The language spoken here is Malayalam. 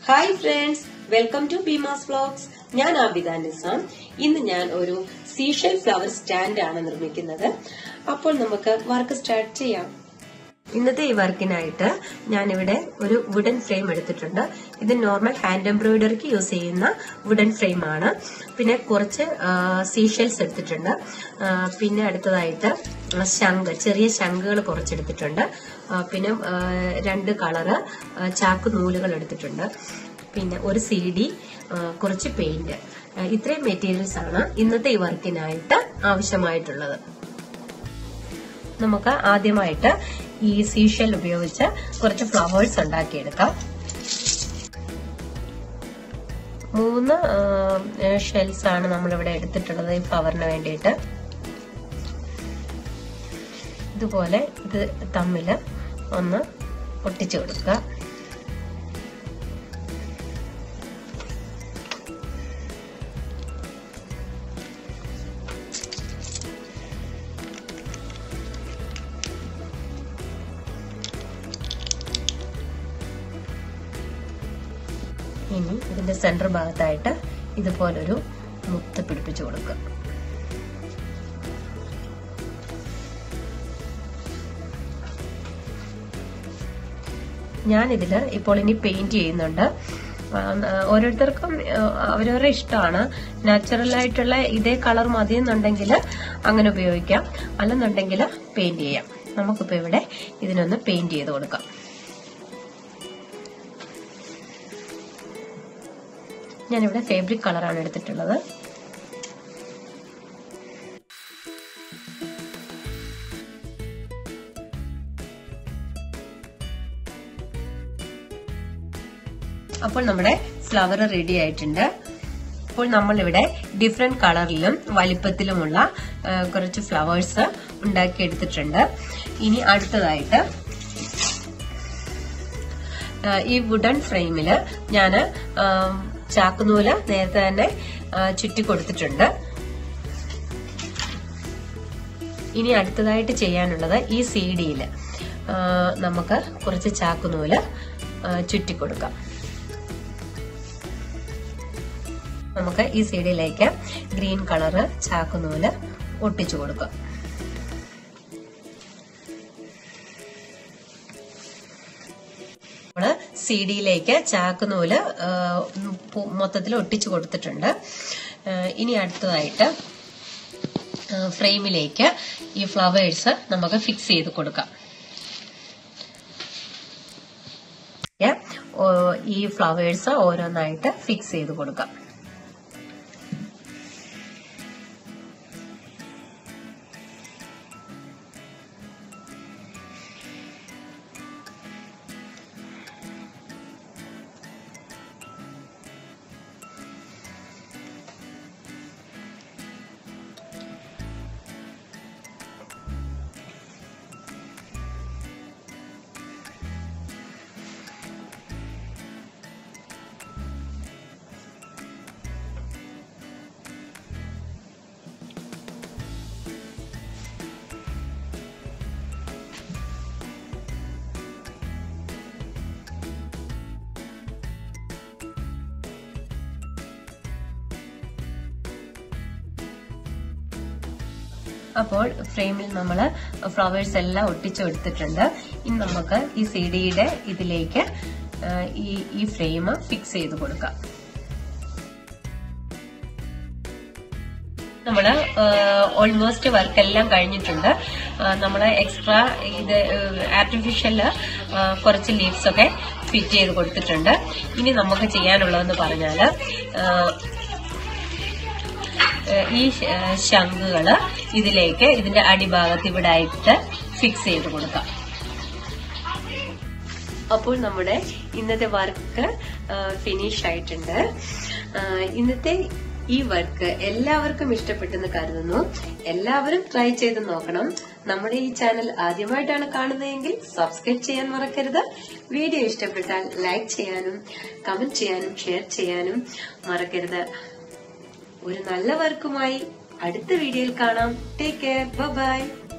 hi friends welcome to Beema's vlogs ഞാൻ ആബിദ നിസാം ഇന്ന് ഞാൻ ഒരു സീഷൽ ഫ്ലവർ സ്റ്റാൻഡ് ആണ് നിർമ്മിക്കുന്നത് അപ്പോൾ നമുക്ക് വർക്ക് സ്റ്റാർട്ട് ചെയ്യാം ഇന്നത്തെ ഈ വർക്കിനായിട്ട് ഞാനിവിടെ ഒരു വുഡൻ ഫ്രെയിം എടുത്തിട്ടുണ്ട് ഇത് നോർമൽ ഹാൻഡ് എംബ്രോയിഡറിക്ക് യൂസ് ചെയ്യുന്ന വുഡൻ ഫ്രെയിം ആണ് പിന്നെ കുറച്ച് സീഷെൽസ് എടുത്തിട്ടുണ്ട് ആ, പിന്നെ അടുത്തതായിട്ട് ശംഖ് ചെറിയ ശംഖുകൾ കുറച്ചെടുത്തിട്ടുണ്ട് ആ, പിന്നെ ആ, രണ്ട് കളറ് ആ, ചാക്ക് നൂലുകൾ എടുത്തിട്ടുണ്ട് പിന്നെ ഒരു സി ഡി കുറച്ച് പെയിന്റ് ഇത്രയും മെറ്റീരിയൽസ് ആണ് ഇന്നത്തെ ഈ വർക്കിനായിട്ട് ആവശ്യമായിട്ടുള്ളത് നമുക്ക് ആദ്യമായിട്ട് ഈ സീഷെൽ ഉപയോഗിച്ച് കുറച്ച് ഫ്ലവേഴ്സ് ഉണ്ടാക്കിയെടുക്കാം മൂന്ന് ഷെൽസ് ആണ് നമ്മളിവിടെ എടുത്തിട്ടുള്ളത് ഈ ഫ്ലവറിന് വേണ്ടിയിട്ട് ഇതുപോലെ ഇത് തമ്മിൽ ഒന്ന് ഒട്ടിച്ചു കൊടുക്കുക ഇനി ഇതിന്റെ സെന്റർ ഭാഗത്തായിട്ട് ഇതുപോലൊരു മുത്ത് പിടിപ്പിച്ചു കൊടുക്കുക ഞാനിതില് ഇപ്പോൾ ഇനി പെയിന്റ് ചെയ്യുന്നുണ്ട് ആ, ഓരോരുത്തർക്കും ആ, അവരവരുടെ ഇഷ്ടമാണ് നാച്ചുറൽ ആയിട്ടുള്ള ഇതേ കളർ മതിയെന്നുണ്ടെങ്കിൽ അങ്ങനെ ഉപയോഗിക്കാം അല്ലെന്നുണ്ടെങ്കിൽ പെയിന്റ് ചെയ്യാം നമുക്കിപ്പോ ഇവിടെ ഇതിനൊന്ന് പെയിന്റ് ചെയ്ത് കൊടുക്കാം ഞാനിവിടെ ഫേബ്രിക് കളറാണ് എടുത്തിട്ടുള്ളത് അപ്പോൾ നമ്മുടെ ഫ്ലവർ റെഡി ആയിട്ടുണ്ട് അപ്പോൾ നമ്മളിവിടെ ഡിഫറെന്റ് കളറിലും വലിപ്പത്തിലുമുള്ള ആ, കുറച്ച് ഫ്ലവേഴ്സ് ഉണ്ടാക്കി എടുത്തിട്ടുണ്ട് ഇനി അടുത്തതായിട്ട് ആ, ഈ വുഡൻ ഫ്രെയിമിൽ ഞാൻ ചാക്കുനൂല് നേരത്തെ തന്നെ ആ, ചുറ്റി കൊടുത്തിട്ടുണ്ട് ഇനി അടുത്തതായിട്ട് ചെയ്യാനുള്ളത് ഈ സി ഡിയിൽ നമുക്ക് കുറച്ച് ചാക്കുനൂല് ആ, ചുറ്റി കൊടുക്കാം നമുക്ക് ഈ സൈഡിലേക്ക് ഗ്രീൻ കളറ് ചാക്കുനൂല് ഒട്ടിച്ചു കൊടുക്കാം നമ്മള് സി ഡിയിലേക്ക് ചാക്കുനൂല് മൊത്തത്തിൽ ഒട്ടിച്ചു കൊടുത്തിട്ടുണ്ട് ആ, ഇനി അടുത്തതായിട്ട് ആ, ഫ്രെയിമിലേക്ക് ഈ ഫ്ലവേഴ്സ് നമുക്ക് ഫിക്സ് ചെയ്ത് കൊടുക്കാം ഏ, ഓ- ഈ ഫ്ലവേഴ്സ് ഓരോന്നായിട്ട് ഫിക്സ് ചെയ്ത് കൊടുക്കാം അപ്പോൾ ഫ്രെയിമിൽ നമ്മൾ ഫ്ലവേഴ്സ് എല്ലാം ഒട്ടിച്ചു കൊടുത്തിട്ടുണ്ട് ഇനി നമുക്ക് ഈ സി ഡിയുടെ ഇതിലേക്ക് ആ, ഈ ഈ ഫ്രെയിം ഫിക്സ് ചെയ്ത് കൊടുക്കാം നമ്മള് ഓൾമോസ്റ്റ് വർക്ക് എല്ലാം കഴിഞ്ഞിട്ടുണ്ട് നമ്മൾ എക്സ്ട്രാ ഇത് ആർട്ടിഫിഷ്യൽ കുറച്ച് ലീവ്സ് ഒക്കെ ഫിറ്റ് ചെയ്ത് കൊടുത്തിട്ടുണ്ട് ഇനി നമുക്ക് ചെയ്യാനുള്ളതെന്ന് പറഞ്ഞാല് ആ, ഏഹ് ഈ ശ- ഏഹ് ശംഖുകള് ഇതിലേക്ക് ഇതിന്റെ അടിഭാഗത്ത് ഇവിടെ ആയിട്ട് ഫിക്സ് ചെയ്ത് കൊടുക്കാം അപ്പോൾ നമ്മുടെ ഇന്നത്തെ വർക്ക് ഫിനിഷ് ആയിട്ടുണ്ട് ആഹ് ഇന്നത്തെ ഈ വർക്ക് എല്ലാവർക്കും ഇഷ്ടപ്പെട്ടെന്ന് കരുതുന്നു എല്ലാവരും ട്രൈ ചെയ്ത് നോക്കണം നമ്മുടെ ഈ ചാനൽ ആദ്യമായിട്ടാണ് കാണുന്നതെങ്കിൽ സബ്സ്ക്രൈബ് ചെയ്യാൻ മറക്കരുത് വീഡിയോ ഇഷ്ടപ്പെട്ടാൽ ലൈക്ക് ചെയ്യാനും കമന്റ് ചെയ്യാനും ഷെയർ ചെയ്യാനും മറക്കരുത് ഒരു നല്ല വർക്കുമായി അടുത്ത വീഡിയോയിൽ കാണാം ടേക്ക് കെയർ ബൈ